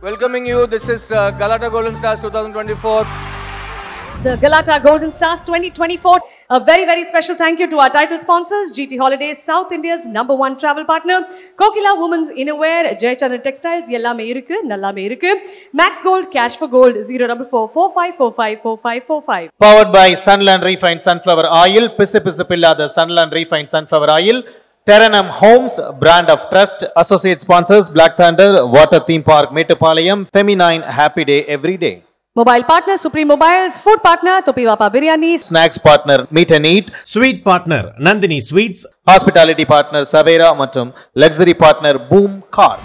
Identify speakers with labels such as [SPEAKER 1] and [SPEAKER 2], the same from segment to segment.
[SPEAKER 1] Welcoming you, this is uh, Galata Golden Stars 2024.
[SPEAKER 2] The Galata Golden Stars 2024. A very, very special thank you to our title sponsors, GT Holidays, South India's number one travel partner, Kokila Women's Innerwear, Jayachandran Textiles, எல்லாமே இருக்கு நல்லாமே இருக்கு Max Gold, Cash for Gold, 04445454545.
[SPEAKER 3] Powered by Sunland Refined Sunflower Oil, பிசு பிசுப்பில்லாத Sunland Refined Sunflower Oil, Teranum Homes, brand of trust, associate sponsors Black Thunder, Water Theme Park, Metupalayam, Feminine, Happy Day Every Day.
[SPEAKER 2] Mobile partner, Supreme Mobiles, food partner, Topi Vapa Biryani,
[SPEAKER 3] Snacks partner, Meet and Eat,
[SPEAKER 4] sweet partner Nandini sweets
[SPEAKER 3] Hospitality partner, Savera மற்றும் Luxury partner, Boom Cars.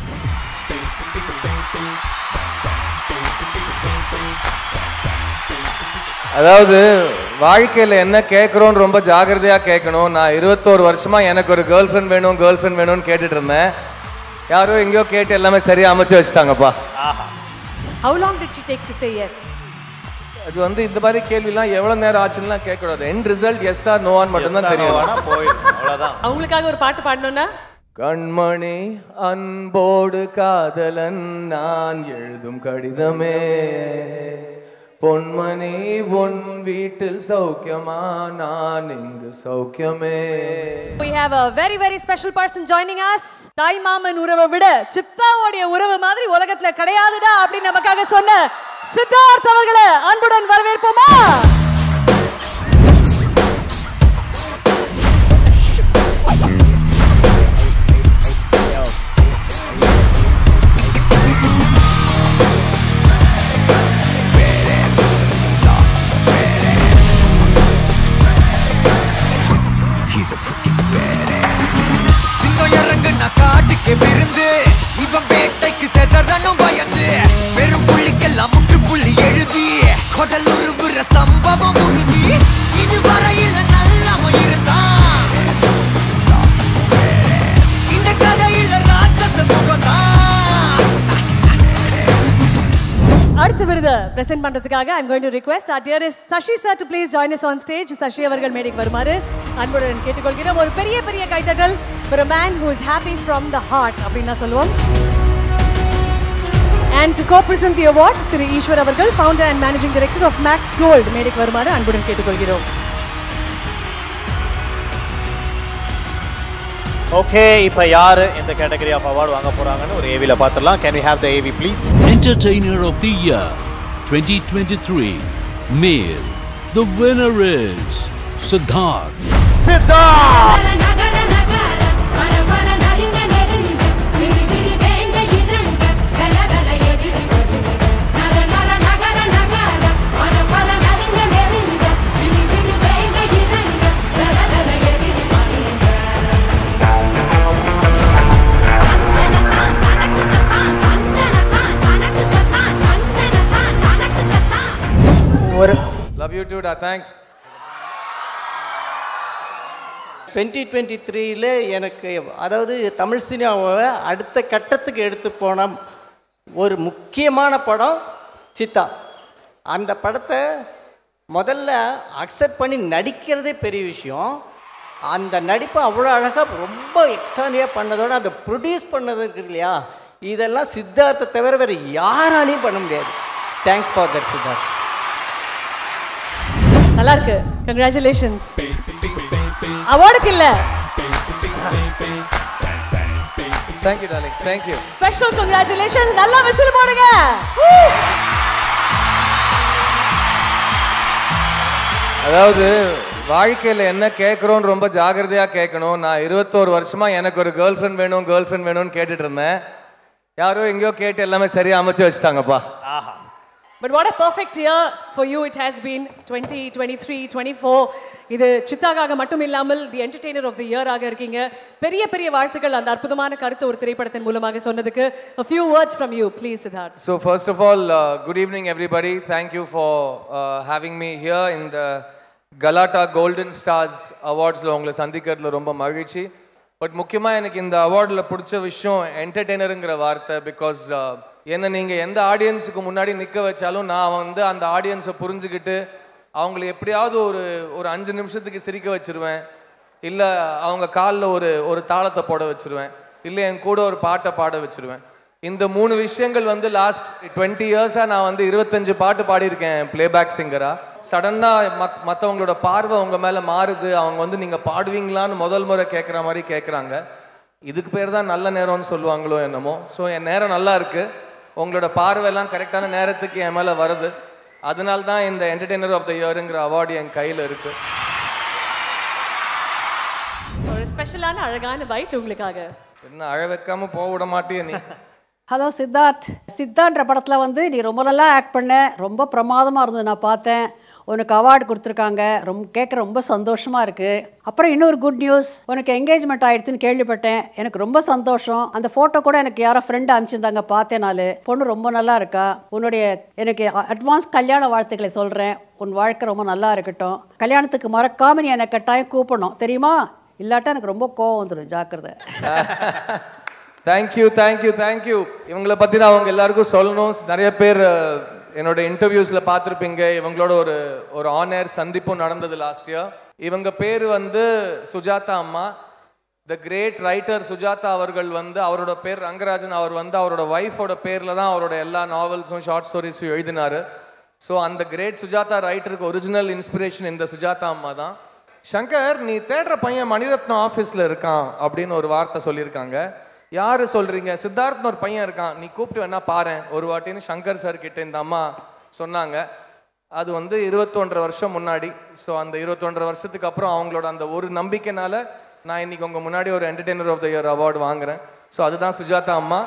[SPEAKER 1] அதாவது வாழ்க்கையில் என்ன கேட்குறோன்னு ரொம்ப ஜாகிரதையாக கேட்கணும் நான் இருபத்தோரு வருஷமா எனக்கு ஒரு கேர்ள் ஃப்ரெண்ட் வேணும் கேர்ள் ஃப்ரெண்ட் வேணும்னு கேட்டுட்டு இருந்தேன் யாரோ எங்கேயோ கேட்டு எல்லாமே சரியாக அமைச்சு வச்சுட்டாங்கப்பா
[SPEAKER 2] how long did she take to say yes?
[SPEAKER 1] அது வந்து இந்த மாதிரி கேள்விலாம் எவ்வளோ நேரம் ஆச்சுன்னுலாம் கேட்கக்கூடாது எண்ட் ரிசல்ட் எஸ் ஆர் நோவான்னு மட்டும்தான் தெரியும்
[SPEAKER 3] அவ்வளவுதான்
[SPEAKER 2] அவங்களுக்காக ஒரு பாட்டு பாடணும்னா
[SPEAKER 1] கண்மணி அன்போடு காதலன் நான் எழுதும் கடிதமே பொன்மணி உன் வீட்டில் சௌக்கியமா நான் இங்கு சௌக்கியமே
[SPEAKER 2] We have a very very special person joining us. தாய் மாமன் உறவை விட சித்தாவோடைய உறவு மாதிரி உலகத்துல கிடையாதுடா அப்படின்னு நமக்காக சொன்ன சித்தார்த் அவர்களை அன்புடன் வரவேற்போமா
[SPEAKER 5] He's a freaking badass சிங்கம் இறங்குன காட்டுக்கு விருந்து இவன் வேட்டைக்கு செடறனும் பயந்து வெறும் புள்ளிக்கெல்லாம் முற்று புள்ளி எழுதி கொடல் உருவுற சம்பவம் உறுதி இதுவரையில் நல்லவன் இருந்தான் இந்த கதையில ராட்சச முகம்தான்
[SPEAKER 2] அடுத்த விருது பிரசன்ட் பண்றதுக்காக I'm going to request our dearest Sashi sir to please join us on stage. Sashi அவர்கள் மேடைக்கு வருமாறு அன்புடன் கேட்டுக்கொள்கிறோம் ஒரு பெரிய பெரிய கைத்தட்டல் for a man who is happy from the heart அப்படின்னு நான் சொல்லுவோம் And to co-present the award, திரு ஈஸ்வர் அவர்கள் founder and managing director of Max Gold மேடைக்கு வருமாறு அன்புடன் கேட்டுக்கொள்கிறோம்
[SPEAKER 3] ஓகே இப்போ யாரு இந்த கேட்டகரி ஆஃப் அவார்டு வாங்க போறாங்கன்னு ஒரு ஏவில பார்த்துடலாம் can we have the AV please
[SPEAKER 6] Entertainer of the Year 2023 Male. The winner is Siddharth.
[SPEAKER 7] நகர நகர நகர வர வர நெருங்க நெருங்க விரி விரி வேங்க இறங்க வெல வெல எதிர்த்து நகர நகர நகர நகர வர வர நெருங்க நெருங்க விரி விரி வேங்க இறங்க வெல வெல எதிர்த்து
[SPEAKER 8] ஒரு
[SPEAKER 1] லவ் யூ டூடா தேங்க்ஸ்
[SPEAKER 8] டுவெண்ட்டி டுவெண்ட்டி த்ரீல எனக்கு அதாவது தமிழ் சினிமாவை அடுத்த கட்டத்துக்கு எடுத்து போன ஒரு முக்கியமான படம் சித்தா அந்த படத்தை முதல்ல அக்செப்ட் பண்ணி நடிக்கிறதே பெரிய விஷயம் அந்த நடிப்பை அவ்வளோ அழகாக ரொம்ப எக்ஸ்ட்ரானியாக பண்ணதோட அதை ப்ரொடியூஸ் பண்ணது இருக்கு இல்லையா இதெல்லாம் சித்தார்த்தை தவிர வேறு யாராலையும் பண்ண முடியாது தேங்க்ஸ் ஃபார் தட் சித்தார்த்
[SPEAKER 2] நல்லா இருக்கு கங்க்ராச்சுலேஷன்ஸ் அவார்டுக்கு இல்ல
[SPEAKER 1] thank you darling thank you
[SPEAKER 2] special congratulations நல்லா விசில் போடுங்க
[SPEAKER 1] அதாவது வாழ்க்கையில் என்ன கேட்குறோன்னு ரொம்ப ஜாகிரதையாக கேட்கணும் நான் இருபத்தோரு வருஷமா எனக்கு ஒரு கேர்ள் ஃப்ரெண்ட் வேணும் கேர்ள் ஃப்ரெண்ட் வேணும்னு கேட்டுட்டு இருந்தேன் யாரோ எங்கேயோ கேட்டு எல்லாமே சரியாக அமைச்சு வச்சுட்டாங்கப்பா
[SPEAKER 2] But what a perfect year for you it has been 2023 24 இது சித்தாகாக மட்டும் இல்லாமல் the entertainer of the year ஆக இருக்கீங்க பெரிய பெரிய வாழ்த்துக்கள் அந்த அற்புதமான கருத்து ஒரு திரைப்படத்தின் மூலமாக சொன்னதுக்கு a few words from you please Siddharth
[SPEAKER 1] So first of all, uh, good evening everybody. Thank you for uh, having me here in the Galata Golden Stars Awardsல உங்களை சந்திக்கிறதுல ரொம்ப மகிழ்ச்சி பட் முக்கியமாக எனக்கு இந்த அவார்டில் பிடிச்ச விஷயம் என்டர்டெய்னருங்கிற வார்த்தை பிகாஸ் என்னை நீங்கள் எந்த ஆடியன்ஸுக்கு முன்னாடி நிற்க வச்சாலும் நான் வந்து அந்த ஆடியன்ஸை புரிஞ்சுக்கிட்டு அவங்கள எப்படியாவது ஒரு ஒரு அஞ்சு நிமிஷத்துக்கு சிரிக்க வச்சிருவேன் இல்லை அவங்க காலில் ஒரு ஒரு தாளத்தை போட வச்சிருவேன் இல்லை என் கூட ஒரு பாட்டை பாட வச்சிருவேன் இந்த மூணு விஷயங்கள் வந்து லாஸ்ட் டுவெண்ட்டி இயர்ஸாக நான் வந்து இருபத்தஞ்சு பாட்டு பாடியிருக்கேன் பிளேபேக் சிங்கராக சடனாக மத் மற்றவங்களோட பார்வை உங்கள் மேலே மாறுது அவங்க வந்து நீங்கள் பாடுவீங்களான்னு முதல் முறை கேட்குற மாதிரி கேட்குறாங்க இதுக்கு பேர் தான் நல்ல நேரம்னு சொல்லுவாங்களோ என்னமோ ஸோ என் நேரம் நல்லா இருக்கு உங்களோட பார்வையெல்லாம் கரெக்டான நேரத்துக்கு என் மேலே வருது அதனால தான் இந்த என்டர்டெய்னர் ஆஃப் த இயருங்கிற அவார்டு என் கையில் இருக்குது
[SPEAKER 2] ஒரு ஸ்பெஷலான அழகான பைட் உங்களுக்காக
[SPEAKER 1] என்ன அழ வைக்காம போக விட மாட்டியே நீ
[SPEAKER 9] ஹலோ சித்தார்த் சித்தார்ன்ற படத்தில் வந்து நீ ரொம்ப நல்லா ஆக்ட் பண்ண ரொம்ப பிரமாதமாக இருந்தது நான் பார்த்தேன் உனக்கு அவார்டு கொடுத்துருக்காங்க ரொம்ப கேட்க ரொம்ப சந்தோஷமாக இருக்குது அப்புறம் இன்னொரு குட் நியூஸ் உனக்கு என்கேஜ்மெண்ட் ஆயிடுச்சுன்னு கேள்விப்பட்டேன் எனக்கு ரொம்ப சந்தோஷம் அந்த ஃபோட்டோ கூட எனக்கு யாரோ ஃப்ரெண்டு அனுப்பிச்சிருந்தாங்க பார்த்தேன் நாள் பொண்ணு ரொம்ப நல்லா இருக்கா உன்னுடைய எனக்கு அட்வான்ஸ் கல்யாண வாழ்த்துக்களை சொல்கிறேன் உன் வாழ்க்கை ரொம்ப நல்லா இருக்கட்டும் கல்யாணத்துக்கு மறக்காம நீ என்னை கட்டாயம் கூப்பிடணும் தெரியுமா இல்லாட்டா எனக்கு ரொம்ப கோவம் வந்துடும் ஜாக்கிரதை
[SPEAKER 1] தேங்க்யூ தேங்க்யூ தேங்க்யூ இவங்கள பற்றி நான் அவங்க எல்லாருக்கும் சொல்லணும் நிறைய பேர் அஹ், என்னோட இன்டர்வியூஸில் பார்த்துருப்பீங்க இவங்களோட ஒரு ஒரு ஆனர் சந்திப்பும் நடந்தது லாஸ்ட் இயர் இவங்க பேர் வந்து சுஜாதா அம்மா த கிரேட் ரைட்டர் சுஜாதா அவர்கள் வந்து அவரோட பேர் ரங்கராஜன் அவர் வந்து அவரோட ஒய்ஃபோட பேரில் தான் அவரோட எல்லா நாவல்ஸும் ஷார்ட் ஸ்டோரிஸும் எழுதினாரு ஸோ அந்த கிரேட் சுஜாதா ரைட்டருக்கு ஒரிஜினல் இன்ஸ்பிரேஷன் இந்த சுஜாதா அம்மா தான் சங்கர் நீ தேடுற பையன் மணிரத்னம் ஆஃபீஸில் இருக்கான் அப்படின்னு ஒரு வார்த்தை சொல்லியிருக்காங்க யாரு சொல்றீங்க சித்தார்த்னு ஒரு பையன் இருக்கான் நீ கூப்பிட்டு வேணா பாரேன் ஒரு வாட்டின்னு சங்கர் சார் கிட்ட இந்த அம்மா சொன்னாங்க அது வந்து இருபத்தொன்றரை வருஷம் முன்னாடி ஸோ அந்த இருபத்தொன்றரை வருஷத்துக்கு அப்புறம் அவங்களோட அந்த ஒரு நம்பிக்கைனால நான் இன்னைக்கு உங்க முன்னாடி ஒரு entertainer of the year award வாங்குறேன் ஸோ அதுதான் சுஜாதா அம்மா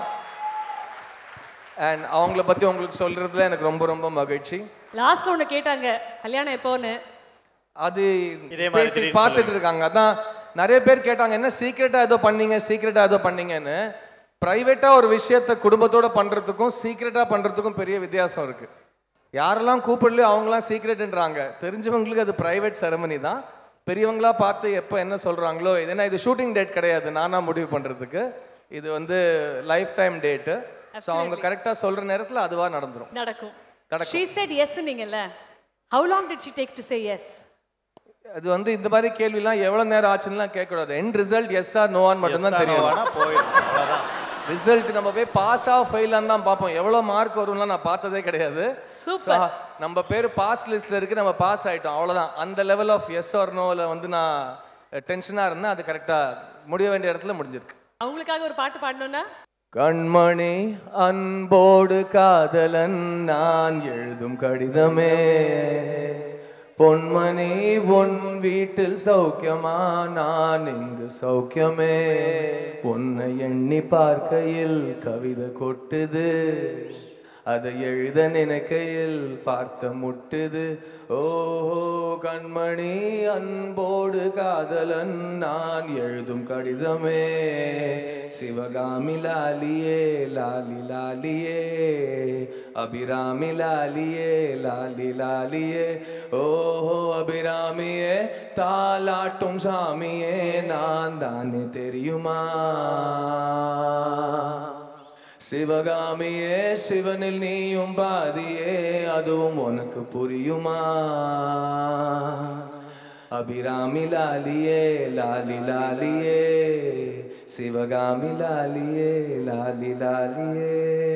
[SPEAKER 1] அண்ட் அவங்கள பற்றி உங்களுக்கு சொல்றதுல எனக்கு ரொம்ப ரொம்ப மகிழ்ச்சி
[SPEAKER 2] லாஸ்ட்ல ஒன்று கேட்டாங்க கல்யாணம் எப்போன்னு
[SPEAKER 1] அது
[SPEAKER 3] இதே மாதிரி
[SPEAKER 1] பேசி
[SPEAKER 3] திடீர்னு
[SPEAKER 1] பார்த்துட்டு இருக்காங்க அதான் நிறைய பேர் கேட்டாங்க என்ன சீக்கிரட்டா ஏதோ பண்ணீங்க சீக்கிரட்டா ஏதோ பண்ணீங்கன்னு பிரைவேட்டா ஒரு விஷயத்த குடும்பத்தோட பண்றதுக்கும் சீக்கிரட்டா பண்றதுக்கும் பெரிய வித்தியாசம் இருக்கு யாரெல்லாம் கூப்பிடலையோ அவங்களாம் சீக்ரெட்ன்றாங்க தெரிஞ்சவங்களுக்கு அது பிரைவேட் செரமனி தான் பெரியவங்களா பார்த்து எப்போ என்ன சொல்றாங்களோ இது ஏன்னா இது ஷூட்டிங் டேட் கிடையாது நானா முடிவு பண்றதுக்கு இது வந்து லைஃப் டைம் டேட்டு ஸோ அவங்க கரெக்டாக சொல்ற நேரத்தில் அதுவா நடந்துரும்
[SPEAKER 2] நடக்கும்
[SPEAKER 1] நடக்கும்.
[SPEAKER 2] ஷீ செட் எஸ் நீங்கல்ல how long did she take to say yes
[SPEAKER 1] அது வந்து இந்த மாதிரி கேள்விலாம் எவ்வளவு நேரம் ஆச்சுன்னுலாம் கேட்கக்கூடாது எண்ட் ரிசல்ட் எஸ் ஆர் நோவான்னு மட்டும்தான் தெரியும்
[SPEAKER 3] போயிடும் அவ்வளவுதான்
[SPEAKER 1] ரிசல்ட் நம்ம போய் பாஸ் ஆ ஃபெயிலான்னு தான் பார்ப்போம் எவ்வளோ மார்க் வரும்லாம் நான் பார்த்ததே கிடையாது
[SPEAKER 2] Super.
[SPEAKER 1] So, நம்ம பேர் பாஸ் லிஸ்ட்ல இருக்கு நம்ம பாஸ் ஆயிட்டோம் அவ்வளவுதான் அந்த லெவல் ஆஃப் எஸ் ஆர் நோவில் வந்து நான் டென்ஷனாக இருந்தேன் அது கரெக்டாக முடிய வேண்டிய இடத்துல முடிஞ்சிருக்கு
[SPEAKER 2] அவங்களுக்காக ஒரு பாட்டு பாடணும்னா
[SPEAKER 1] கண்மணி அன்போடு காதலன் நான் எழுதும் கடிதமே பொன்மணி உன் வீட்டில் சௌக்கியமா நான் இங்கு சௌக்கியமே உன்னை எண்ணி பார்க்கையில் கவிதை கொட்டுது அதை எழுத நினைக்கையில் பார்த்த முட்டுது ஓஹோ கண்மணி அன்போடு காதலன் நான் எழுதும் கடிதமே சிவகாமி லாலியே லாலி லாலியே அபிராமி லாலியே லாலி லாலியே ஓஹோ அபிராமியே தாலாட்டும் சாமியே நான் தானே தெரியுமா சிவகாமியே சிவனில் நீயும் பாதியே அதுவும் உனக்கு புரியுமா அபிராமி லாலியே லாலி லாலியே சிவகாமி லாலியே லாலி லாலியே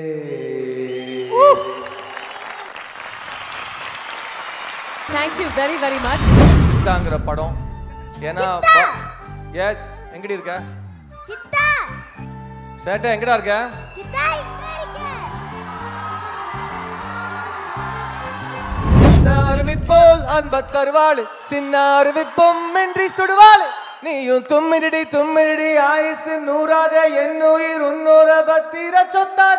[SPEAKER 2] தேங்க்யூ வெரி வெரி மச்
[SPEAKER 1] சித்தாங்கிற படம் ஏன்னா எஸ் எங்கடி இருக்க
[SPEAKER 7] சித்தா
[SPEAKER 1] சேட்டை எங்கடா இருக்க
[SPEAKER 7] சித்தா இங்க இருக்கேன்
[SPEAKER 1] சின்ன அறிவிப்போல் அன்பத் தருவாள் சின்ன அறிவிப்பும் இன்றி சுடுவாள் நீயும் தும்மிடி தும்மிடி ஆயுசு நூறாக என் உயிர் உன்னோர பத்திர சொத்தாக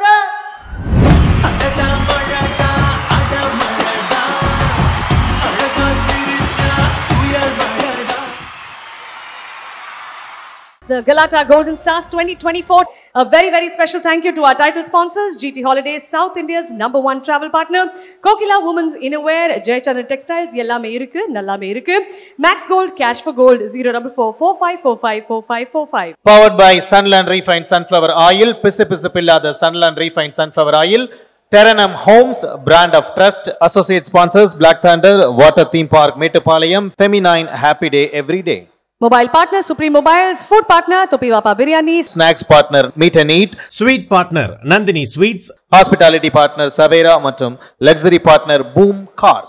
[SPEAKER 2] The Galata Golden Stars 2024. A very, very special thank you to our title sponsors, GT Holidays, South India's number one travel partner, Kokila Women's Innerwear, Jayachandra Textiles, எல்லாமே இருக்கு நல்லாமே இருக்கு Max Gold, Cash for Gold, 04445454545.
[SPEAKER 3] Powered by Sunland Refined Sunflower Oil, பிசு பிசுப்பில்லாத Sunland Refined Sunflower Oil, Teranum Homes, brand of trust, associate sponsors, Black Thunder, Water Theme Park, Metupalayam, Feminine, Happy Day Every Day.
[SPEAKER 2] Mobile partner, Supreme Mobiles. Food partner, Topi Wapa Biryani.
[SPEAKER 3] Snacks partner meet and eat
[SPEAKER 4] sweet partner Nandini sweets
[SPEAKER 3] hospitality partner Savera மற்றும் luxury partner boom cars